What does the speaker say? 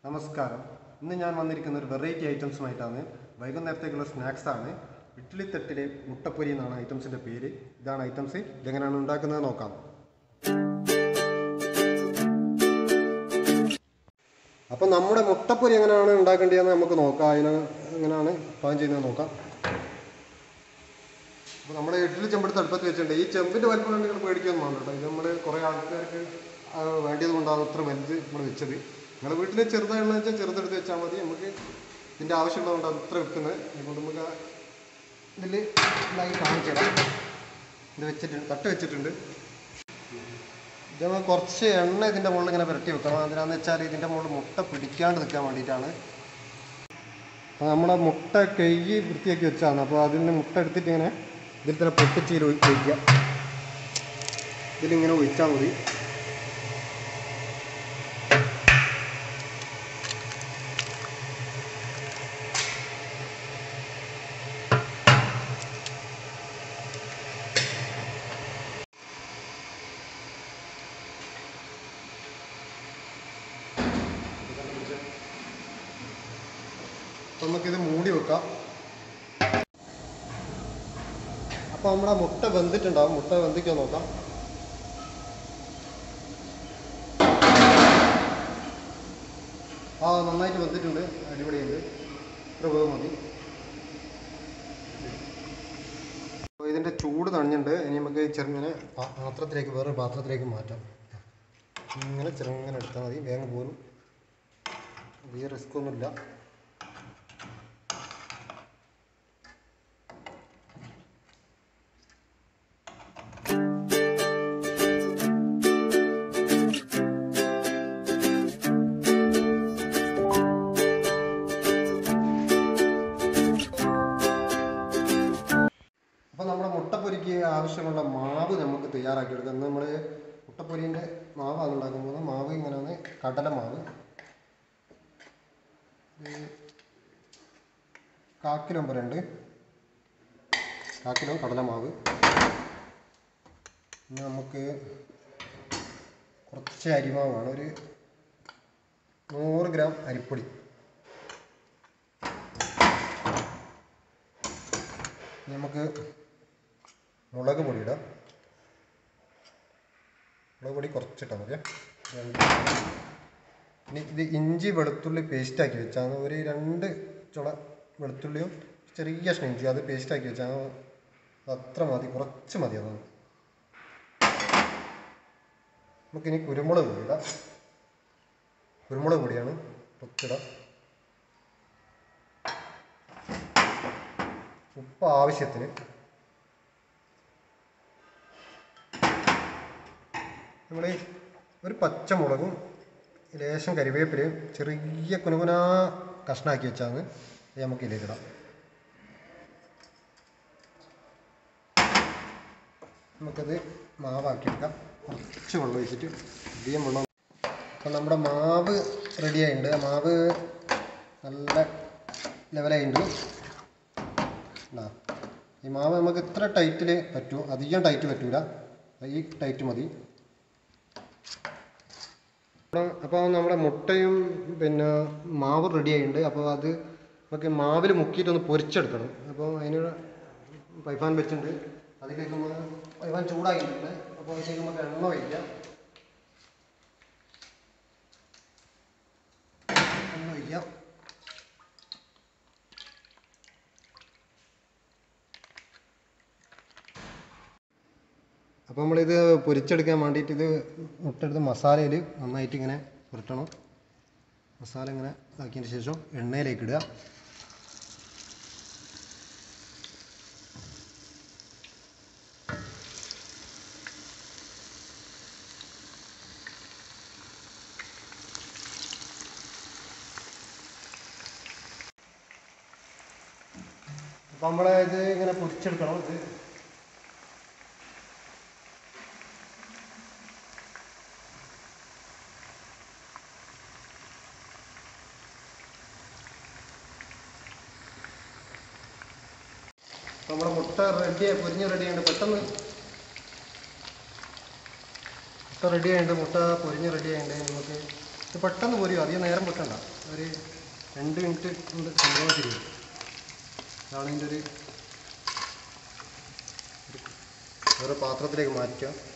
നമസ്കാരം ഇന്ന് ഞാൻ വന്നിരിക്കുന്ന ഒരു വെറൈറ്റി ഐറ്റംസുമായിട്ടാണ് വൈകുന്നേരത്തേക്കുള്ള സ്നാക്സ് ആണ് ഇഡ്ഡലി തട്ടിലെ മുട്ടപ്പൊരി എന്നാണ് ഐറ്റംസിൻ്റെ പേര് ഇതാണ് ഐറ്റംസ് ഇതെങ്ങനെയാണ് ഉണ്ടാക്കുന്നത് നോക്കാം അപ്പോൾ നമ്മുടെ മുട്ടപ്പൊരി എങ്ങനെയാണ് ഉണ്ടാക്കേണ്ടതെന്ന് നമുക്ക് നോക്കാം അതിന് എങ്ങനെയാണ് പാകം ചെയ്യുന്നത് നോക്കാം അപ്പോൾ നമ്മുടെ ഇഡ്ഡലി ചെമ്പെടുത്ത് അടുപ്പത്ത് വെച്ചിട്ടുണ്ട് ഈ ചെമ്പിൻ്റെ വലിപ്പം നിങ്ങൾ പേടിക്കൊന്നും വേണ്ട കേട്ടോ ഇത് നമ്മൾ കുറേ ആൾക്കാർക്ക് ആ, വേണ്ടിയത് കൊണ്ടാണ് അത്ര വലുത് നമ്മൾ വെച്ചത് നിങ്ങൾ വീട്ടിൽ ചെറുതാണെന്ന് വെച്ചാൽ ചെറുതെടുത്ത് വെച്ചാൽ മതി നമുക്ക് ഇതിൻ്റെ ആവശ്യമുള്ളതുകൊണ്ട് അത്ര വെക്കുന്നത് അതുകൊണ്ട് നമുക്ക് ഇതിൽ ഇതായി കാണിച്ചിടാം ഇത് വെച്ചിട്ടുണ്ട് തട്ട് വെച്ചിട്ടുണ്ട് ഇത് നമ്മൾ കുറച്ച് എണ്ണ ഇതിൻ്റെ മുകളിൽ ഇങ്ങനെ പുരട്ടി വെക്കണം അതിനാന്ന് വെച്ചാൽ ഇതിൻ്റെ മുകളിൽ മുട്ട പിടിക്കാണ്ട് നിൽക്കാൻ വേണ്ടിയിട്ടാണ് അപ്പോൾ നമ്മളെ മുട്ട കഴുകി വൃത്തിയാക്കി വെച്ചാണ് അപ്പോൾ അതിൽ നിന്ന് മുട്ട എടുത്തിട്ട് ഇങ്ങനെ ഇതിൽ തന്നെ പൊട്ടിച്ചീൽ ഒഴിക്കുക ഇതിലിങ്ങനെ ഒഴിച്ചാൽ മതി അപ്പം നമുക്കിത് മൂടി വെക്കാം അപ്പോൾ നമ്മുടെ മുട്ട വെന്തിട്ടുണ്ടാവും മുട്ട വെന്തിക്കാൻ നോക്കാം ആ നന്നായിട്ട് വെന്തിട്ടുണ്ട് അടിപൊളിയുണ്ട് ഇത്ര വേവ് മതി അപ്പോൾ ഇതിൻ്റെ ചൂട് തണിഞ്ഞിട്ടുണ്ട് ഇനി നമുക്ക് ചെറുങ്ങനെ പാ- പാത്രത്തിലേക്ക് വേറൊരു പാത്രത്തിലേക്ക് മാറ്റാം ഇങ്ങനെ ചെറുങ്ങനെ എടുത്താൽ മതി വേഗം പോരും വലിയ റിസ്ക് ഒന്നുമില്ല അപ്പോൾ നമ്മുടെ മുട്ടപ്പൊരിക്ക് ആവശ്യമുള്ള മാവ് നമുക്ക് തയ്യാറാക്കി എടുക്കാം ഇന്ന് നമ്മൾ മുട്ടപ്പൊരിൻ്റെ മാവാണ് ഉണ്ടാക്കാൻ പോകുന്നത് മാവ് ഇങ്ങനെയാണ് കടല മാവ് ഇത് കാക്കിലോ ഉണ്ട് കാക്കിലോ കടലമാവ് പിന്നെ നമുക്ക് കുറച്ച് അരിമാവാണ് ഒരു നൂറ് ഗ്രാം അരിപ്പൊടി ഇനി നമുക്ക് മുളക് പൊടി ഇടാം മുളക് പൊടി കുറച്ചിട്ടാൽ മതിയെ രണ്ട് ഇനി ഇത് ഇഞ്ചി വെളുത്തുള്ളി പേസ്റ്റാക്കി വെച്ചാണ് ഒരു രണ്ട് ചുള വെളുത്തുള്ളിയും ചെറിയ കഷ്ണം ഇഞ്ചി അത് പേസ്റ്റാക്കി വെച്ചാൽ അത്ര മതി കുറച്ച് മതി അതാണ് നമുക്കിനി കുരുമുളക് പൊടി ഇടാം കുരുമുളക് പൊടിയാണ് കുറച്ചിടാം ഉപ്പ് ആവശ്യത്തിന് നമ്മൾ ഒരു പച്ചമുളകും ലേശം കരിവേപ്പിലയും ചെറിയ കുനുകുനാ കഷ്ണാക്കി വെച്ചാണ് ഇത് നമുക്ക് ഇതിലേക്കിടാം നമുക്കത് മാവാക്കിയെടുക്കാം കുറച്ച് വെള്ളം ഒഴിച്ചിട്ട് അധികം വെള്ളം അപ്പം നമ്മുടെ മാവ് റെഡി ആയിട്ടുണ്ട് ആ മാവ് നല്ല ലെവലായിട്ടുണ്ട് ഉണ്ടാ ഈ മാവ് നമുക്ക് ഇത്ര ടൈറ്റിൽ പറ്റൂ അധികം ടൈറ്റ് പറ്റൂല ഈ ടൈറ്റ് മതി അപ്പോൾ നമ്മുടെ മുട്ടയും പിന്നെ മാവ് റെഡി ആയിട്ടുണ്ട് അപ്പോൾ അത് നമുക്ക് മാവിൽ മുക്കിയിട്ടൊന്ന് പൊരിച്ചെടുക്കണം അപ്പോൾ അതിന് പൈഫാൻ വെച്ചിട്ടുണ്ട് അതിലേക്ക് നമ്മൾ പൈഫാൻ ചൂടാക്കിയിട്ടുണ്ട് അപ്പോൾ അതിലേക്ക് നമുക്ക് എണ്ണ ഒഴിക്കാം എണ്ണ ഒഴിക്കാം അപ്പോൾ നമ്മളിത് പൊരിച്ചെടുക്കാൻ വേണ്ടിയിട്ട് ഇത് മുട്ടെടുത്ത് മസാലയിൽ നന്നായിട്ട് ഇങ്ങനെ പുരട്ടണം മസാല ഇങ്ങനെ ആക്കിയതിന് ശേഷം എണ്ണയിലേക്ക് ഇടുക അപ്പോൾ നമ്മൾ ഇത് ഇങ്ങനെ പൊരിച്ചെടുക്കണം ഇത് അപ്പോൾ നമ്മുടെ മുട്ട റെഡി പൊരിഞ്ഞ് റെഡി ആയിട്ട് പെട്ടെന്ന് മുട്ട റെഡി ആയിട്ട് മുട്ട പൊരിഞ്ഞ് റെഡി ആയിട്ട് നമുക്ക് ഇത് പെട്ടെന്ന് പോരും അധികം നേരം വെക്കണ്ട ഒരു രണ്ട് മിനിറ്റ് കൊണ്ട് സംഭവം തിരിയും അതാണ് ഇതിൻ്റെ ഒരു ഒരു ഓരോ പാത്രത്തിലേക്ക് മാറ്റുക